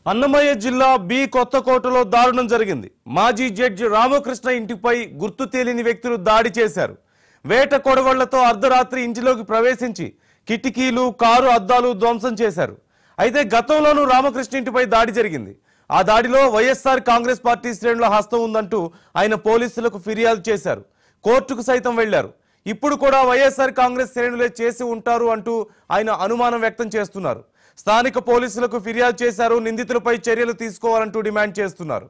అన్నమయ్య జిల్లా బి కొత్తకోటలో దారుణం జరిగింది మాజీ జడ్జి రామకృష్ణ ఇంటిపై గుర్తు తెలియని వ్యక్తులు దాడి చేశారు వేట కొడవళ్లతో అర్ధరాత్రి ఇంటిలోకి ప్రవేశించి కిటికీలు కారు అద్దాలు ధ్వంసం చేశారు అయితే గతంలోనూ రామకృష్ణ ఇంటిపై దాడి జరిగింది ఆ దాడిలో వైఎస్ఆర్ కాంగ్రెస్ పార్టీ శ్రేణుల హస్తం ఉందంటూ ఆయన పోలీసులకు ఫిర్యాదు చేశారు కోర్టుకు సైతం వెళ్లారు ఇప్పుడు కూడా వైఎస్ఆర్ కాంగ్రెస్ శ్రేణులే చేసి ఉంటారు అంటూ ఆయన అనుమానం వ్యక్తం చేస్తున్నారు స్థానిక పోలీసులకు ఫిర్యాదు చేశారు నిందితులపై చర్యలు తీసుకోవాలంటూ డిమాండ్ చేస్తున్నారు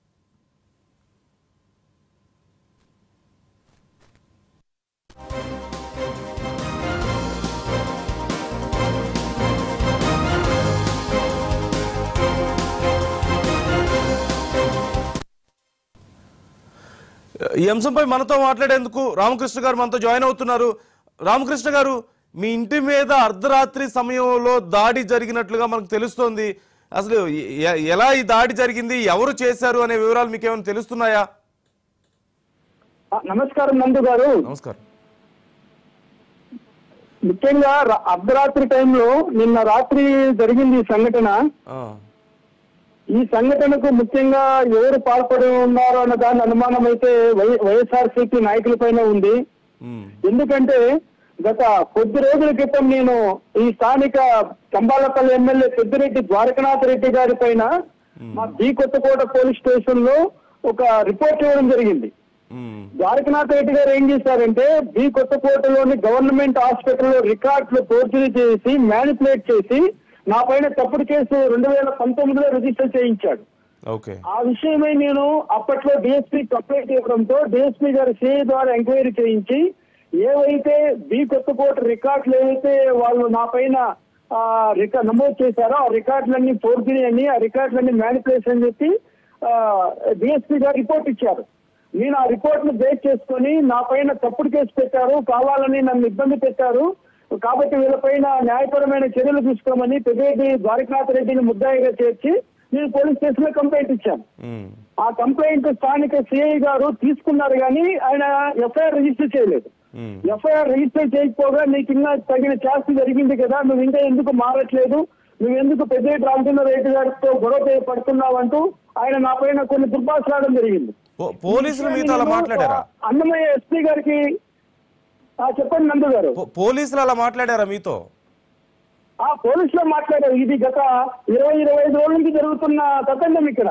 ఈ అంశంపై మనతో మాట్లాడేందుకు రామకృష్ణ గారు మనతో జాయిన్ అవుతున్నారు రామకృష్ణ గారు మీ ఇంటి మీద అర్ధరాత్రి సమయంలో దాడి జరిగినట్లుగా మనకు తెలుస్తోంది అసలు ఎ- ఎలా ఈ దాడి జరిగింది ఎవరు చేశారు అనే వివరాలు మీకు ఏమైనా తెలుస్తున్నాయా ఆ, నమస్కారం నందు గారు నమస్కారం ముఖ్యంగా ర- అర్ధరాత్రి టైంలో నిన్న రాత్రి జరిగింది ఈ సంఘటన ఆ, ఈ సంఘటనకు ముఖ్యంగా ఎవరు పాల్పడి ఉన్నారు అన్న దాని అనుమానం అయితే వైఎస్ఆర్సీపీ నాయకుల పైన ఉంది ఉమ్, ఎందుకంటే గత కొద్ది రోజుల క్రితం నేను ఈ స్థానిక కంబాలపల్లి ఎమ్మెల్యే పెద్దిరెడ్డి ద్వారకనాథ్ రెడ్డి గారి పైన మా బి కొత్తకోట పోలీస్ స్టేషన్ లో ఒక రిపోర్ట్ ఇవ్వడం జరిగింది ఉమ్, ద్వారకనాథ్ రెడ్డి గారు ఏం చేశారంటే బి కొత్తకోటలోని గవర్నమెంట్ హాస్పిటల్లో రికార్డులు ఫోర్జరీ చేసి మ్యానిపులేట్ చేసి నా పైన తప్పుడు కేసు రెండు వేల పంతొమ్మిదిలో రిజిస్టర్ చేయించాడు ఓకే ఆ విషయమై నేను అప్పట్లో డిఎస్పీ కంప్లైంట్ ఇవ్వడంతో డిఎస్పీ గారి సిఐ ద్వారా ఎంక్వైరీ చేయించి ఏవైతే బి కొత్తకోట రికార్డులు ఏవైతే వాళ్ళు నా పైన ఆ, రికార్డ్ నమోదు చేశారో ఆ రికార్డులన్నీ ఫోర్జరీ అని ఆ రికార్డులన్నీ మ్యానిపులేషన్ అని చెప్పి డిఎస్పీ గారు రిపోర్ట్ ఇచ్చారు నేను ఆ రిపోర్ట్ ను బేస్ చేసుకొని నా పైన తప్పుడు కేసు పెట్టారు కావాలని నన్ను ఇబ్బంది పెట్టారు కాబట్టి వీళ్ళపైన న్యాయపరమైన చర్యలు తీసుకోమని పెద్దరెడ్డి ద్వారకనాథ్ రెడ్డిని ముద్దాయిగా చేర్చి నేను పోలీస్ స్టేషన్ లో కంప్లైంట్ ఇచ్చాను ఉమ్, ఆ కంప్లైంట్ స్థానిక సిఐ గారు తీసుకున్నారు కానీ ఆయన ఎఫ్ఐఆర్ రిజిస్టర్ చేయలేదు ఉమ్, ఎఫ్ఐఆర్ రిజిస్టర్ చేయకపోగా నీకు ఇంకా తగిన చేస్త జరిగింది కదా నువ్వు ఇంకా ఎందుకు మారట్లేదు నువ్వు ఎందుకు పెద్దరెడ్డి రామచంద్ర రెడ్డి గారితో గొడవ చేయ- పడుతున్నావంటూ ఆయన నా పైన కొన్ని దుర్భాషలాడడం జరిగింది పో- పోలీసులు మీతో అలా నేను, మాట్లాడారా ఆ, అన్నమయ్య ఎస్పీ గారికి ఆ, చెప్పండి నందు గారు పో- పోలీసులు అలా మాట్లాడారా మీతో ఆ పోలీసులో మాట్లాడారు ఇది గత ఇరవై ఇరవై ఐదు రోజుల నుంచి జరుగుతున్న తతండం ఇక్కడ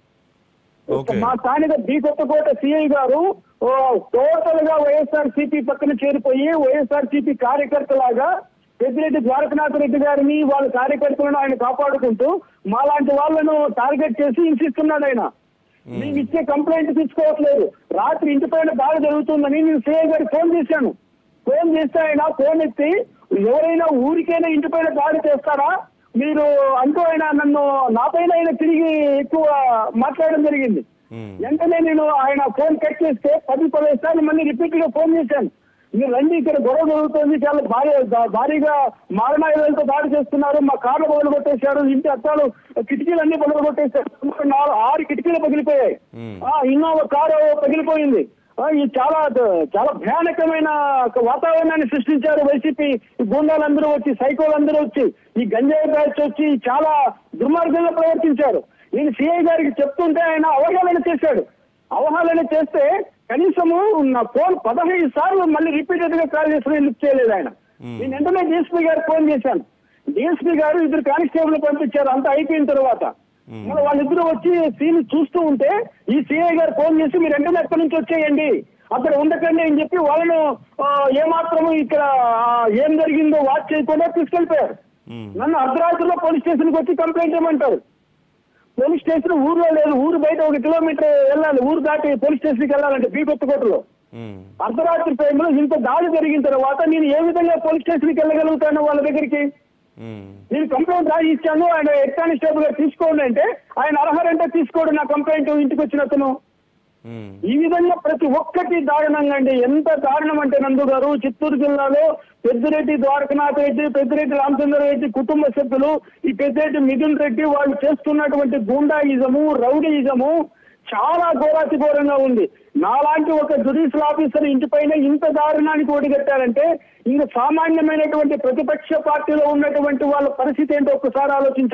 ఓకే. మా స్థానిక బి కొత్తకోట సిఐ గారు ఓ, టోటల్ గా వైఎస్ఆర్ సిపి పక్కన చేరిపోయి వైఎస్ఆర్ సిపి కార్యకర్తలాగా పెద్దిరెడ్డి ద్వారకనాథ్ రెడ్డి గారిని వాళ్ళ కార్యకర్తలను ఆయన కాపాడుకుంటూ మాలాంటి వాళ్ళను టార్గెట్ చేసి హింసిస్తున్నాడు ఆయన మేము ఇచ్చే కంప్లైంట్ తీసుకోవట్లేదు రాత్రి ఇంటి పైన దాడి జరుగుతుందని నేను సిఐ గారికి ఫోన్ చేశాను ఫోన్ చేస్తే ఆయన ఫోన్ ఎత్తి ఎవరైనా ఊరికైనా ఇంటి పైన దాడి చేస్తారా మీరు అంటూ ఆయన నన్ను నా పైన ఆయన తిరిగి ఎక్కువ మాట్లాడడం జరిగింది ఉమ్, వెంటనే నేను ఆయన ఫోన్ కట్ చేస్తే పది పదిహేను సార్లు మళ్ళీ రిపీట్ గా ఫోన్ చేశాను మీరు రండి ఇక్కడ గొడవ జరుగుతుంది చాలా భారీ దా- భారీగా మారణాయుధాలతో దాడి చేస్తున్నారు మా కార్లు బదులు కొట్టేశారు ఇంటి అద్దాలు కిటికీలు అన్ని బదులు కొట్టేశారు సుమారు నాలుగు ఆరు కిటికీలు పగిలిపోయాయి Hmm. ఆ ఇన్నోవా కారు పగిలిపోయింది ఆ, ఈ చాలా చాలా భయానకమైన ఒక వాతావరణాన్ని సృష్టించారు వైసీపీ ఈ గూండాలందరూ వచ్చి సైకోలందరూ వచ్చి ఈ గంజాయి బ్యాచ్ వచ్చి చాలా దుర్మార్గంగా ప్రవర్తించారు నేను సిఐ గారికి చెప్తుంటే ఆయన అవహేళన చేశాడు అవహేళన చేస్తే కనీసము నా ఫోన్ పదహైదు సార్లు మళ్ళీ రిపీటెడ్ గా కాల్ చేసిన లిఫ్ట్ చేయలేదు ఆయన నేను వెంటనే డిఎస్పీ గారికి ఫోన్ చేశాను డిఎస్పీ గారు ఇద్దరు కానిస్టేబుల్ పంపించారు అంతా అయిపోయిన తర్వాత మళ్ళీ వాళ్ళిద్దరూ వచ్చి సీన్ చూస్తూ ఉంటే ఈ సిఐ గారు ఫోన్ చేసి మీరు వెంటనే ఎక్కడి నుంచి వచ్చేయండి అక్కడ ఉండకండి అని చెప్పి వాళ్ళను ఆ, ఏమాత్రము ఇక్కడ ఆ, ఏం జరిగిందో వాచ్ చేయకుండా తీసుకెళ్లిపోయారు ఉమ్, నన్ను అర్ధరాత్రిలో పోలీస్ స్టేషన్కి వచ్చి కంప్లైంట్ ఇవ్వమంటారు పోలీస్ స్టేషన్ ఊర్లో లేదు ఊరు బయట ఒక కిలోమీటర్ వెళ్ళాలి ఊరు దాటి పోలీస్ స్టేషన్కి వెళ్ళాలంటే బీ కొత్తకోటలో ఉమ్, అర్ధరాత్రి టైంలో ఇంత దాడి జరిగిన తర్వాత నేను ఏ విధంగా పోలీస్ స్టేషన్కి వెళ్ళగలుగుతాను వాళ్ళ దగ్గరికి ఉమ్, నేను కంప్లైంట్ రాసి ఇచ్చాను ఆయన హెడ్ కానిస్టేబుల్ గారు తీసుకోండి అంటే ఆయన అర్హరంటే తీసుకోడు నా కంప్లైంట్ ఇంటికి వచ్చిన అతను ఉమ్, ఈ విధంగా ప్రతి ఒక్కటి దారుణంగా అండి ఎంత దారుణం అంటే నందు గారు చిత్తూరు జిల్లాలో పెద్దిరెడ్డి ద్వారకనాథ్ రెడ్డి పెద్దిరెడ్డి రామచంద్ర రెడ్డి కుటుంబ సభ్యులు ఈ పెద్దిరెడ్డి మిథున్ రెడ్డి వాళ్ళు చేస్తున్నటువంటి గూండాయిజము రౌడీయిజము చాలా ఘోరాతి ఘోరంగా ఉంది నాలాంటి ఒక జుడిషియల్ ఆఫీసర్ ఇంటిపైన ఇంత దారుణానికి ఒడిగట్టారంటే ఇంకా సామాన్యమైనటువంటి ప్రతిపక్ష పార్టీలో ఉన్నటువంటి వాళ్ళ పరిస్థితి ఏంటో ఒక్కసారి ఆలోచించండి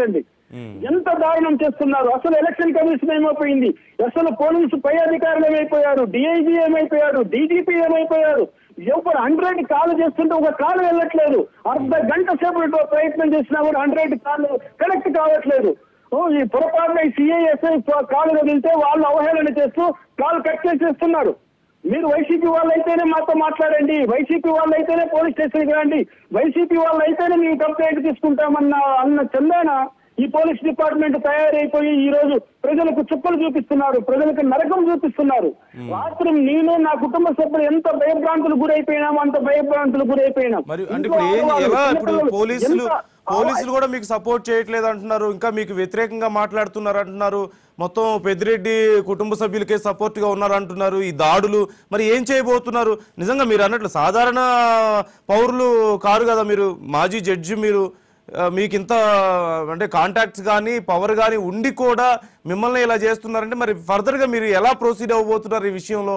ఎంత దారుణం చేస్తున్నారు అసలు ఎలక్షన్ కమిషన్ ఏమైపోయింది అసలు పోలీసు పై అధికారులు ఏమైపోయారు డిఐజీ ఏమైపోయారు డీజీపీ ఏమైపోయారు ఎవరు హండ్రెడ్ కాల్ చేస్తుంటే ఒక కాల్ వెళ్ళట్లేదు అర్ధ గంట సేపు ప్రయత్నం చేసినా కూడా హండ్రెడ్ కాల్ కనెక్ట్ కావట్లేదు ఓ, ఈ పొరపాటున సిఐఎస్ఐ కాల్ వదిలితే వాళ్ళు అవహేళన చేస్తూ కాల్ కట్ చేసేస్తున్నారు మీరు వైసీపీ వాళ్ళు అయితేనే మాతో మాట్లాడండి వైసీపీ వాళ్ళు అయితేనే పోలీస్ స్టేషన్కి రండి వైసీపీ వాళ్ళు అయితేనే మేము కంప్లైంట్ తీసుకుంటామన్న అన్న చందాన ఈ పోలీస్ డిపార్ట్మెంట్ తయారైపోయి ఈ రోజు ప్రజలకు చుక్కలు చూపిస్తున్నారు ప్రజలకు నరకం చూపిస్తున్నారు రాత్రి నేను నా కుటుంబ సభ్యులు ఎంత భయభ్రాంతులు గురైపోయినామో అంత భయభ్రాంతులు గురైపోయినాం మరి అంటే ఇంట్లో ఇప్పుడు ఏం ఆడవాళ్ళు, ఎలా ఇప్పుడు చిన్నపిల్లలు పోలీసులు ఎంత- పోలీసులు కూడా మీకు సపోర్ట్ చేయట్లేదు అంటున్నారు ఇంకా మీకు వ్యతిరేకంగా మాట్లాడుతున్నారు అంటున్నారు మొత్తం పెద్దిరెడ్డి కుటుంబ సభ్యులకే సపోర్ట్ గా ఉన్నారు అంటున్నారు ఈ దాడులు మరి ఏం చేయబోతున్నారు నిజంగా మీరు అన్నట్లు సాధారణ పౌరులు కారు కదా మీరు మాజీ జడ్జి మీరు ఆ, మీకు ఇంత అంటే కాంటాక్ట్స్ కానీ పవర్ కానీ ఉండి కూడా మిమ్మల్ని ఇలా చేస్తున్నారంటే మరి ఫర్దర్ గా మీరు ఎలా ప్రొసీడ్ అవ్వబోతున్నారు ఈ విషయంలో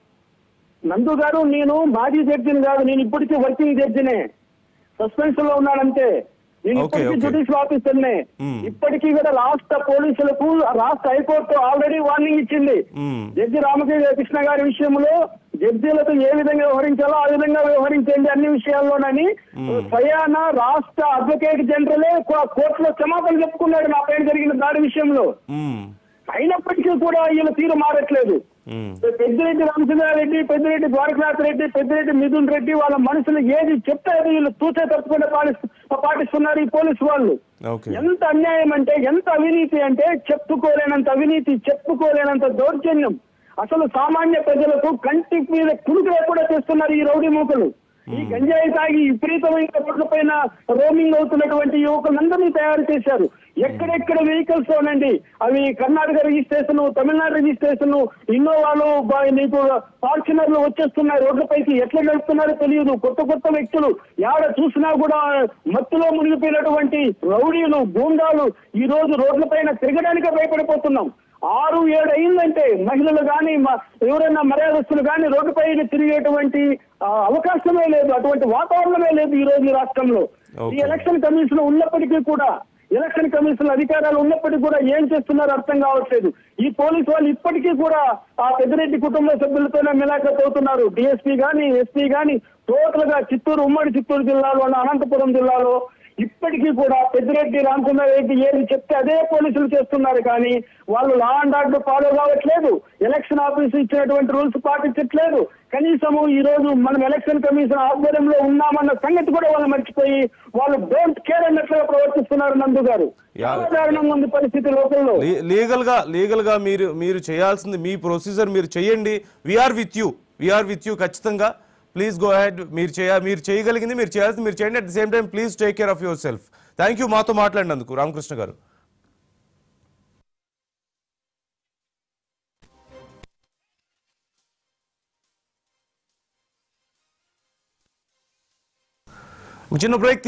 నందు గారు నేను మాజీ జడ్జిని కాదు నేను ఇప్పటికీ వర్కింగ్ జడ్జినే సస్పెన్షన్ లో ఉన్నానంతే నేను Okay, ఇప్పటికీ okay. Judicial ఆఫీసర్నే Hmm. ఇప్పటికీ కూడా రాష్ట్ర పోలీసులకు రాష్ట్ర హైకోర్టు ఆల్రెడీ వార్నింగ్ ఇచ్చింది Hmm. జడ్జి రామకృష్ణ కృష్ణ గారి విషయంలో జడ్జీలతో ఏ విధంగా వ్యవహరించాలో ఆ విధంగా వ్యవహరించండి అన్ని విషయాల్లోనని స్వయాన రాష్ట్ర అడ్వకేట్ జనరలే కో- కోర్టులో క్షమాపణ చెప్పుకున్నాడు నా పైన జరిగిన దాడి విషయంలో మ్మ్. అయినప్పటికీ కూడా వీళ్ళ తీరు మారట్లేదు మ్మ్. పెద్దిరెడ్డి రామచంద్రారెడ్డి పెద్దిరెడ్డి ద్వారకనాథ్ రెడ్డి పెద్దిరెడ్డి మిథున్ రెడ్డి వాళ్ళ మనుషులు ఏది చెప్తే అది వీళ్ళు తూచే తప్పకుండా పాటిస్తు పాటిస్తున్నారు ఈ పోలీసు వాళ్ళు ఓకే ఎంత అన్యాయం అంటే ఎంత అవినీతి అంటే చెప్పుకోలేనంత అవినీతి చెప్పుకోలేనంత దౌర్జన్యం అసలు సామాన్య ప్రజలకు కంటి మీద కుడుకు లేకుండా చేస్తున్నారు ఈ రౌడీ మూకలు ఈ గంజాయి తాగి విపరీతమైన రోడ్ల పైన రోమింగ్ అవుతున్నటువంటి యువకులందరినీ తయారు చేశారు ఎక్కడెక్కడ వెహికల్స్ లోనండి అవి కర్ణాటక రిజిస్ట్రేషన్ తమిళనాడు రిజిస్ట్రేషన్ ఇన్నోవాలు బా- నీకు ఫార్చునర్లు వచ్చేస్తున్నాయి రోడ్లపైకి ఎట్లా నడుపుతున్నారో తెలియదు కొత్త కొత్త వ్యక్తులు యాడ చూసినా కూడా మత్తులో మునిగిపోయినటువంటి రౌడీలు గూండాలు ఈ రోజు రోడ్లపైన తిరగడానికే భయపడిపోతున్నాం ఆరు ఏడు అయిందంటే మహిళలు కానీ ఎవరైనా మర్యాదస్తులు కానీ రోడ్డుపైన తిరిగేటువంటి ఆ, అవకాశమే లేదు అటువంటి వాతావరణమే లేదు ఈ రోజు ఈ రాష్ట్రంలో ఈ Okay. ఎలక్షన్ కమిషన్ ఉన్నప్పటికీ కూడా ఎలక్షన్ కమిషన్ అధికారాలు ఉన్నప్పటికీ కూడా ఏం చేస్తున్నారో అర్థం కావట్లేదు ఈ పోలీసు వాళ్ళు ఇప్పటికీ కూడా ఆ పెద్దిరెడ్డి కుటుంబ సభ్యులతోనే మిలాఖత్ అవుతున్నారు డిఎస్పీ గాని ఎస్పీ గాని టోటల్ గా చిత్తూరు ఉమ్మడి చిత్తూరు జిల్లాలో అనంతపురం జిల్లాలో ఇప్పటికీ కూడా పెద్దిరెడ్డి రామచంద్రారెడ్డి ఏది చెప్తే అదే పోలీసులు చేస్తున్నారు కానీ వాళ్ళు లా అండ్ ఆర్డర్ ఫాలో కావట్లేదు ఎలక్షన్ ఆఫీస్ ఇచ్చినటువంటి రూల్స్ పాటించట్లేదు కనీసము ఈ రోజు మనం ఎలక్షన్ కమిషన్ ఆధ్వర్యంలో ఉన్నామన్న సంగతి కూడా వాళ్ళు మర్చిపోయి వాళ్ళు డోంట్ కేర్ అన్నట్లుగా ప్రవర్తిస్తున్నారు నందు గారు యా. చాలా దారుణంగా ఉంది పరిస్థితి లోకల్లో లీ- లీగల్ గా లీగల్ గా మీరు మీరు చేయాల్సింది మీ ప్రొసీజర్ మీరు చేయండి we're with you we're with you ఖచ్చితంగా ప్లీజ్ గో హెడ్ మీరు చేయ మీరు చేయగలిగింది మీరు చేయాల్సింది మీరు చేయండి at the same time please take care of yourself thank you మాతో మాట్లాడినందుకు రామకృష్ణ గారు చిన్న బ్రేక్